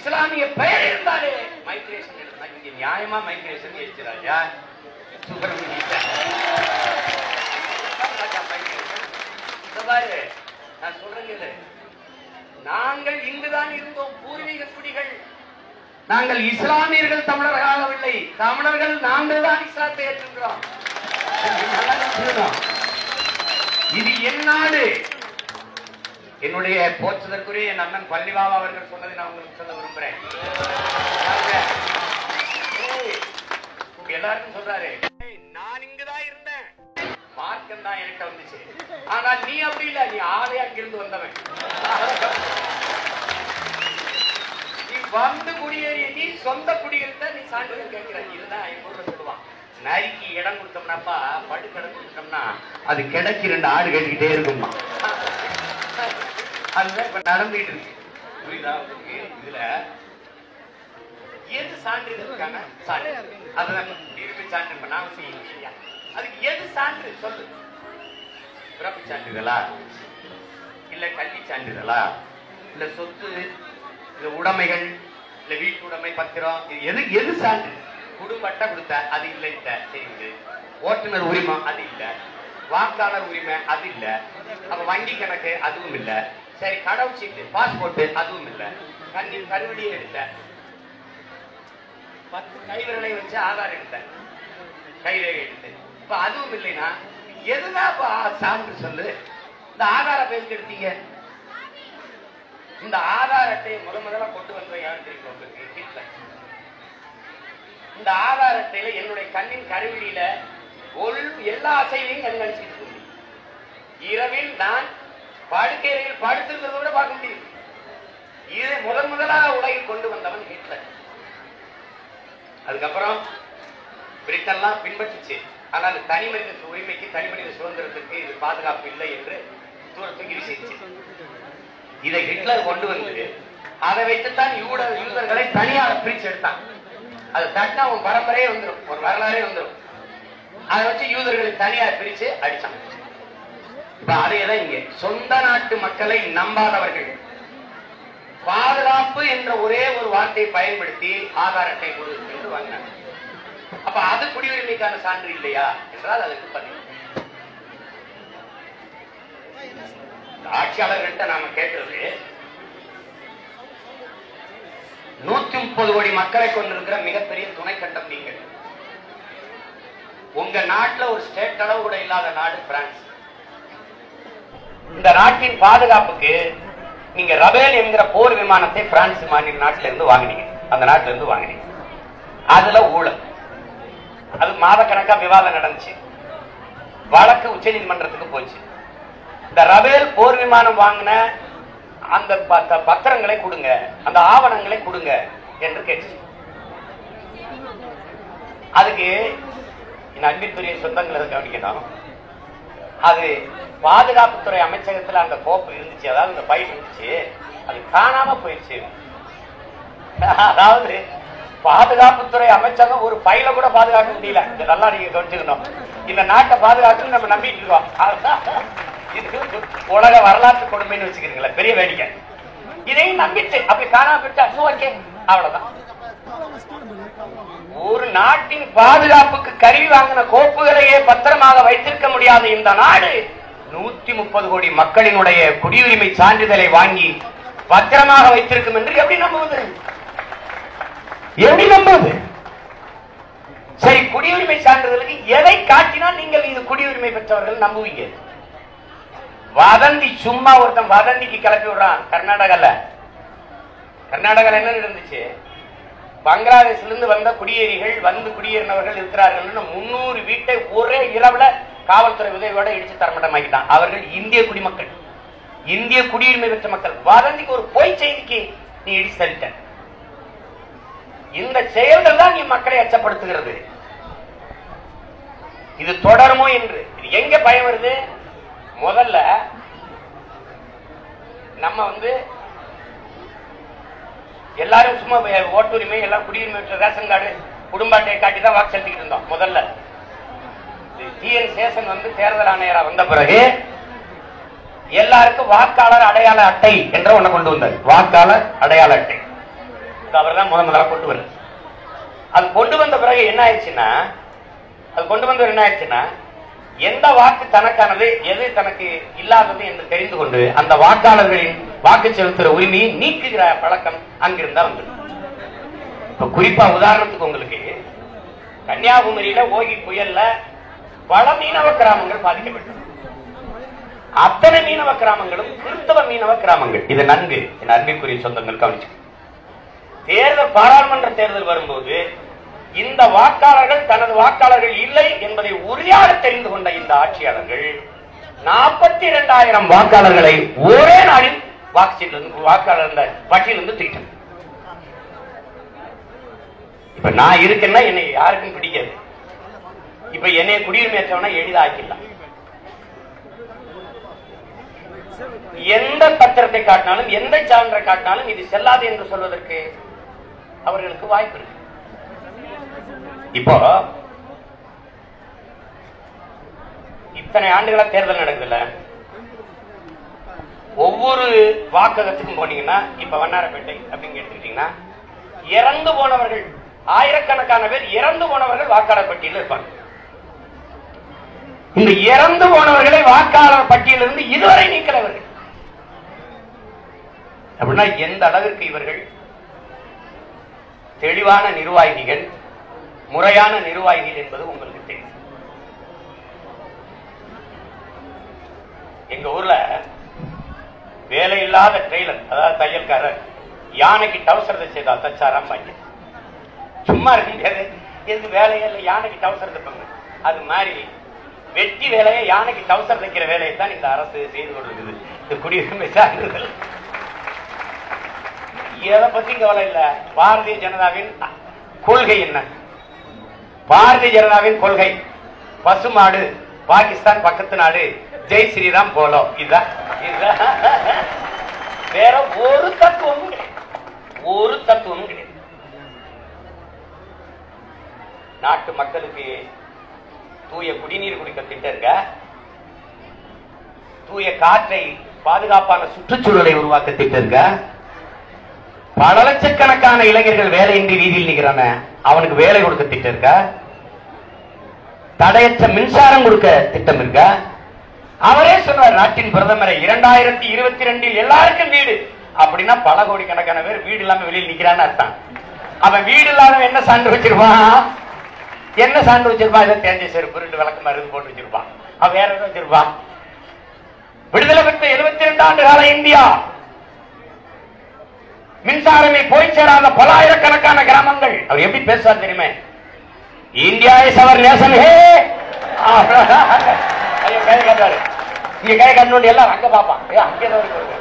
இஸ்லாமிய பெயர் இருந்தாலே மைக்ரேஷன் எடுத்தா இங்க நியாயமா மைக்ரேஷன் எழுச்சு ராஜா சுப்பிரமணிய பாரு நான் சொல்றேன் கேளு. நாங்கள் இங்குதான் இருந்தோம் பூர்வீக குடிகள் நாங்கள் இஸ்லாமியர்கள் தமிழர்களாகவில்லை தமிழர்கள் நாங்கள் தான் இஸ்லாத்தை ஏற்றுகிறோம் நல்லா புரியுதா? இது என் நாடு என்னுடைய போற்றுதற்குரிய என் அண்ணன் பழனிபாபா அவர்கள் சொன்னதை நான் உங்களுக்கு சொல்ல விரும்புறேன் பாருங்க. ஏய், உங்க எல்லாருக்கும் சொல்றாரு ஏய், நான் இங்குதான் இருந்தேன் மார்க்கம் தான் என்கிட்ட வந்துச்சு ஆனா நீ அப்படி இல்ல நீ ஆளே அங்கிருந்து வந்தவன் நீ வந்து குடியேறிய நீ சொந்த குடியிருந்த நீ சான்றிதழ் கேட்கிற இதுதான் எங்க ஊர்ல சொல்லுவான் நரிக்கு இடம் கொடுத்தோம்னாப்பா படுக்க இடம் கொடுத்தோம்னா அது கிடக்கி ரெண்டு ஆடு கட்டிக்கிட்டே இருக்குமா அதுதான் இப்ப நடந்துட்டு இருக்கு புரியுதா உங்களுக்கு இதுல எது சான்றிதழ் இருக்காங்க சான்று அதுதான் இருப்பு சான்று இப்ப நாம செய்யணும் இல்லையா அதுக்கு எது சான்று சொல்லு பிறப்பு சான்றிதழா இல்ல கல்வி சான்றிதழா இல்ல சொத்து இல்ல உடைமைகள் இல்ல வீட்டு உடைமை பத்திரம் இது எது எது சான்று குடும்ப அட்டை கொடுத்த அது இல்லைன்ட்ட சரி விடு. ஓட்டுநர் உரிமை அது இல்ல வாக்காளர் உரிமை அது இல்ல அப்ப வங்கி கணக்கு அதுவும் இல்ல சரி கடவு சீட்டு பாஸ்போர்ட் அதுவும் இல்ல கண்ணி கருவடியை எடுத்த பத்து கைவிரலை வச்சு ஆதார் எடுத்தேன் கைரேகை எடுத்து இப்ப அதுவும் இல்லைன்னா எதுதான் இப்ப ஆ- சான்று சொல்லு இந்த ஆதார பேருக்கு எடுத்தீங்க இந்த ஆதார் அட்டையை முத முதல்ல கொண்டு வந்த யார் தெரியுமா உங்களுக்கு ஹிட்லர் இந்த ஆதார் அட்டையில என்னுடைய கண்ணின் கருவிழியில ஒரு எல்லா அசைவையும் கண்காணிச்சுட்டு இருக்க முடியும் இரவில் நான் படுக்கையில் படுத்திருக்கிறத விட பார்க்க முடியும் இதை முதன் முதலாக உலகில் கொண்டு வந்தவன் ஹிட்லர் அதுக்கப்புறம் பிரிட்டன்லாம் பின்பற்றுச்சு ஆனால் தனி மனித உரிமைக்கு தனி மனித சுதந்திரத்துக்கு இது பாதுகாப்பு இல்லை என்று தூரத்துக்கு வீசிடுச்சு இதை ஹிட்லர் கொண்டு வந்து அதை வைத்துத்தான் யூட யூதர்களை தனியாக பிரிச்சு எடுத்தான் அதை தட்டினா அவன் பரம்பரையே வந்துடும் ஒரு வரலாறே வந்துடும் அதை வச்சு யூதர்களை தனியார் பிரிச்சு அடிச்சான் இப்ப அதேதான் இங்க சொந்த நாட்டு மக்களை நம்பாதவர்கள் பாதுகாப்பு என்ற ஒரே ஒரு வார்த்தையை பயன்படுத்தி ஆதார் அட்டை கொடு என்று வாங்கினாங்க அப்ப அது குடியுரிமைக்கான சான்று இல்லையா என்றால் அதுக்கு பதில் இந்த ஆட்சியாளர்கள்ட்ட நாம கேட்கிறது நூத்தி முப்பது கோடி மக்களை கொண்டிருக்கிற மிகப்பெரிய துணை கண்டம் நீங்கள் உங்க நாட்டுல ஒரு ஸ்டேட் அளவு கூட இல்லாத நாடு பிரான்ஸ் இந்த நாட்டின் பாதுகாப்புக்கு நீங்க ரபேல் என்கிற போர் விமானத்தை பிரான்ஸ் மாநில நாட்டில இருந்து வாங்கினீங்க அந்த நாட்டில இருந்து வாங்கினீங்க அதுல ஊழல் அது மாதக்கணக்கா விவாதம் நடந்துச்சு வழக்கு உச்ச நீதிமன்றத்துக்கு போச்சு இந்த ரபேல் போர் விமானம் வாங்கின அந்த பத்த- பத்திரங்களை கொடுங்க அந்த ஆவணங்களை கொடுங்க என்று கேட்டுச்சு அதுக்கு என் அன்பிற்குரிய சொந்தங்களை கவனிக்கணும் அது பாதுகாப்புத்துறை அமைச்சகத்துல அந்த கோப்பு இருந்துச்சு அதாவது அந்த பைல் இருந்துச்சு அது காணாம போயிடுச்சு அதாவது பாதுகாப்புத்துறை அமைச்சகம் ஒரு பையில கூட பாதுகாக்க முடியல இது நல்லா நீங்க கவனிச்சுக்கணும் இந்த நாட்டை பாதுகாக்கணும் நம்ம நம்பிட்டு இருக்கோம் அதுதான் இது உலக வரலாற்று கொடுமைன்னு வச்சுக்கிறீங்களா பெரிய வேடிக்கை இதையும் நம்பிட்டு அப்படி காணாம போயிட்டா ஓகே அவ்வளவுதான் ஒரு நாட்டின் பாதுகாப்புக்கு கருவி வாங்கின கோப்புகளையே பத்திரமாக வைத்திருக்க முடியாத இந்த நாடு நூத்தி முப்பது கோடி மக்களினுடைய குடியுரிமை சான்றிதழை வாங்கி பத்திரமாக வைத்திருக்கும் என்று எப்படி நம்புவது எப்படி நம்புவது சரி குடியுரிமை சான்றிதழுக்கு எதை காட்டினால் நீங்கள் இது குடியுரிமை பெற்றவர்கள் நம்புவீங்க வதந்தி சும்மா ஒருத்தன் வதந்திக்கு கிளப்பி விடுறான் கர்நாடகால கர்நாடகால என்ன நடந்துச்சு பங்களாதேஷ்ல இருந்து வந்த குடியேறிகள் வந்து குடியேறினவர்கள் இருக்கிறார்கள் முன்னூறு வீட்டை ஒரே இரவுல காவல்துறை உதவியோட இடிச்சு தரமட்டமாக்கிட்டான் அவர்கள் இந்திய குடிமக்கள் இந்திய குடியுரிமை பெற்ற மக்கள் வதந்திக்கு ஒரு பொய் செய்திக்கு நீ இடிச்சு தள்ளிட்ட இந்த செயல்கள் தான் நீ மக்களை அச்சப்படுத்துகிறது இது தொடருமோ என்று இது எங்க பயம் வருது முதல்ல நம்ம வந்து எல்லாரும் சும்மா வே- ஓட்டுரிமை எல்லாம் குடியுரிமை பெற்ற ரேஷன் கார்டு குடும்ப அட்டையை காட்டி தான் வாக்கு செலுத்திக்கிட்டு இருந்தோம் முதல்ல டிஎன் சேஷன் வந்து தேர்தல் ஆணையரா வந்த பிறகு எல்லாருக்கும் வாக்காளர் அடையாள அட்டை என்ற ஒண்ணு கொண்டு வந்தார் வாக்காளர் அடையாள அட்டை அவர் தான் முத முதல்ல கொண்டு வர அது கொண்டு வந்த பிறகு என்ன ஆயிடுச்சுன்னா அது கொண்டு வந்தவர் என்ன ஆயிடுச்சுன்னா எந்த வாக்கு தனக்கானது எது தனக்கு இல்லாதது என்று தெரிந்து கொண்டு அந்த வாக்காளர்களின் வாக்கு செலுத்துற உரிமையை நீக்குகிற பழக்கம் அங்கிருந்தா வந்தது இப்ப குறிப்பா உதாரணத்துக்கு உங்களுக்கு கன்னியாகுமரியில ஓகி புயல்ல பல மீனவ கிராமங்கள் பாதிக்கப்பட்டது அத்தனை மீனவ கிராமங்களும் கிறிஸ்தவ மீனவ கிராமங்கள் இது நன்கு என் அன்பிற்குரிய சொந்தங்கள் கவனிச்சு தேர்தல் பாராளுமன்ற தேர்தல் வரும்போது இந்த வாக்காளர்கள் தனது வாக்காளர்கள் இல்லை என்பதை உறுதியாக தெரிந்து கொண்ட இந்த ஆட்சியாளர்கள் நாற்பத்தி இரண்டாயிரம் வாக்காளர்களை ஒரே நாளில் வாக்குச்சீட்டிலிருந்து வாக்காளர் இந்த பட்டியலிருந்து தூக்கிட்டாங்க இப்ப நான் இருக்கேன்னா என்னை யாருக்கும் பிடிக்காது இப்ப என்னை குடியுரிமை ஏற்றவனா எளிதாக்கிடலாம் எந்த பத்திரத்தை காட்டினாலும் எந்த சான்றை காட்டினாலும் இது செல்லாது என்று சொல்வதற்கு அவர்களுக்கு வாய்ப்பு இருக்கு இப்போ இத்தனை ஆண்டுகளா தேர்தல் நடக்குதுல்ல ஒவ்வொரு வாக்ககத்துக்கும் போனீங்கன்னா இப்ப வண்ணாரப்பேட்டை அப்படின்னு எடுத்துக்கிட்டீங்கன்னா இறந்து போனவர்கள் ஆயிரக்கணக்கான பேர் இறந்து போனவர்கள் வாக்காளர் பட்டியலில் இருப்பாங்க இந்த இறந்து போனவர்களை வாக்காளர் பட்டியலிருந்து இதுவரை நீக்கிறவர்கள் அப்படின்னா எந்த அளவிற்கு இவர்கள் தெளிவான நிர்வாகிகள் முறையான நிர்வாகிகள் என்பது உங்களுக்கு தெரியும் எங்க ஊர்ல வேலை இல்லாத டெய்லர் அதாவது தையல்காரர் யானைக்கு டவுசர் தைச்சதா தச்சாராம் பையன் சும்மா இருக்க முடியாது எது வேலையே இல்லை யானைக்கு டவுசர் தைப்பாங்க அது மாதிரி வெட்டி வேலையை யானைக்கு டவுசர் தைக்கிற வேலையை தான் இந்த அரசு செய்து கொண்டிருக்குது இந்த குடியுரிமை சான்றிதழ் எதை பத்தி கவலை இல்ல பாரதிய ஜனதாவின் கொள்கை என்ன பாரதிய ஜனதாவின் கொள்கை பசுமாடு பாகிஸ்தான் பக்கத்து நாடு ஜெய் ஸ்ரீராம் போலோ இதுதான் இதுதான் வேற ஒரு தத்துவமும் கிடையாது ஒரு தத்துவமும் கிடையாது நாட்டு மக்களுக்கு தூய குடிநீர் குடிக்க திட்டம் இருக்க தூய காற்றை பாதுகாப்பான சுற்றுச்சூழலை உருவாக்க திட்டம் இருக்க பல லட்சக்கணக்கான இளைஞர்கள் வேலையின்றி வீதியில் நிற்கிறான அவனுக்கு வேலை கொடுக்க திட்டம் இருக்க தடையற்ற மின்சாரம் கொடுக்க திட்டம் இருக்க அவரே சொல்றார் நாட்டின் பிரதமரை இரண்டாயிரத்தி இருபத்தி ரெண்டில் எல்லாருக்கும் வீடு அப்படின்னா பல கோடிக்கணக்கான பேர் வீடு இல்லாம வெளியில் நிக்கிறான்னு அர்த்தம் அவன் வீடு இல்லாதவன் என்ன சான்று வச்சிருப்பான் என்ன சான்று வச்சிருப்பான் இதை தேஞ்ச செருப்பு ரெண்டு விளக்கு மருந்து போட்டு வச்சிருப்பான் அவன் வேற எதுவும் வச்சிருப்பான் விடுதலை பெற்ற எழுபத்தி ரெண்டு ஆண்டு கால இந்தியா மின்சாரமே போய் சேராத பலாயிரக்கணக்கான கிராமங்கள் அவர் எப்படி பேசுவார் தெரியுமே இந்தியா இஸ் அவர் நேசன் ஹே ஐயோ கை காட்டுறாரு இங்க கை காட்டணும் எல்லாம் அங்க பாப்பான் ஏ அங்கே தான் இருக்கு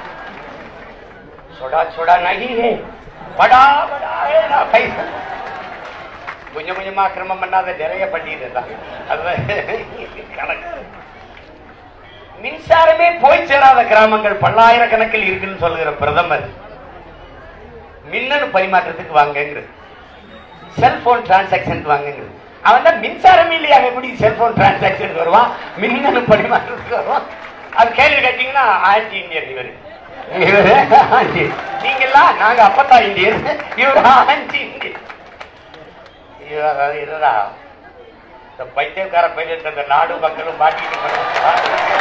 சொடா சொடா நகி ஹே படா படா ஏ நா கை கொஞ்சம் கொஞ்சமா அக்கிரமம் பண்ணாத நிறைய பண்ணிடுதான் அதுதான் கணக்கு மின்சாரமே போய் சேராத கிராமங்கள் பல்லாயிரக்கணக்கில் இருக்குன்னு சொல்லுகிற பிரதமர் மின்னணு பரிமாற்றத்துக்கு வாங்கங்கிறது செல்போன் டிரான்சாக்சன் வாங்குங்கிறது அவன் தான் மின்சாரம் இல்லையா அவன் எப்படி செல்போன் டிரான்சாக்சன் வருவான் மின்னணு பரிமாற்றத்துக்கு வருவான் அது கேள்வி கேட்டீங்கன்னா ஆன்டி இந்தியன் இவர் இவரு ஆன்டி நீங்கெல்லாம் நாங்க அப்பத்தா இந்தியன் இவர் ஆன்டி இந்தியன் இவர் இதுடா இந்த பைத்தியக்கார பையன் அந்த நாடு மக்களும் மாட்டிக்கிட்டு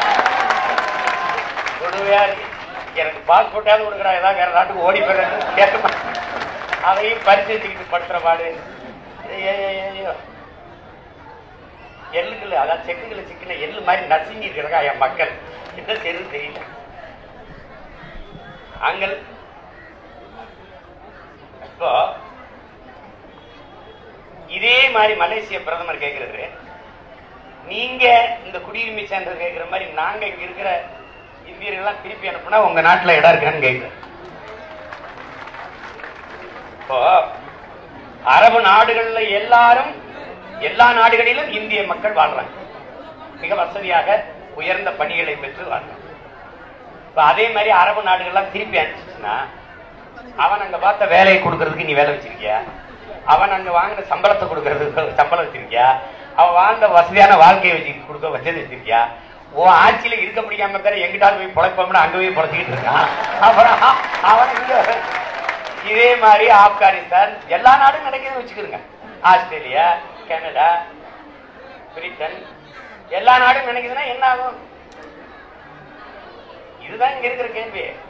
கொடுவையா இருக்கு. எனக்கு பாஸ்போர்ட்டாவது கொடுக்குறா ஏதாவது வேற நாட்டுக்கு ஓடி போயிடுறேன்னு கேட்க அதையும் பரிசீலிச்சுக்கிட்டு படுத்துற பாடு ஐயோ, ஐயோ, ஐயோ. எள்ளுக்குள்ள அதான் செக்குகளை சிக்கின எள்ளு மாதிரி நசுங்கி இருக்கிறதா என் மக்கள் என்ன செய்யுது தெரியல அங்கள் இப்போ இதே மாதிரி மலேசிய பிரதமர் கேட்கிறது நீங்க இந்த குடியுரிமை சான்றிதழ் கேட்கிற மாதிரி நாங்க இங்க இருக்கிற இந்தியர்கள்லாம் திருப்பி அனுப்புனா உங்க நாட்டுல இடம் இருக்கான்னு கேட்கிறேன் இப்போ அரபு நாடுகள்ல எல்லாரும் எல்லா நாடுகளிலும் இந்திய மக்கள் வாழ்றாங்க மிக வசதியாக உயர்ந்த பணிகளை பெற்று வாழ்றாங்க இப்ப அதே மாதிரி அரபு நாடுகள்லாம் திருப்பி அனுப்பிச்சுன்னா அவன் அங்க பார்த்த வேலையை கொடுக்கறதுக்கு நீ வேலை வச்சிருக்கியா அவன் அங்க வாங்கின சம்பளத்தை கொடுக்கறதுக்கு சம்பளம் வச்சிருக்கியா அவன் வாழ்ந்த வசதியான வாழ்க்கையை வச்சு கொடுக்க வசதி வச்சிருக்கியா உன் ஆட்சியில இருக்க முடியாம தானே எங்கிட்டாவது போய் பொழைப்போம்னு அங்க போய் பொழைச்சிக்கிட்டு இருக்கான் அப்புறம் அவன் இங்க இதே மாதிரி ஆப்கானிஸ்தான் எல்லா நாடும் நடக்குதுன்னு வச்சுக்கிறோங்க ஆஸ்திரேலியா கனடா பிரிட்டன் எல்லா நாடும் நினைக்குதுன்னா என்ன ஆகும் இதுதான் இங்க இருக்கிற கேள்வி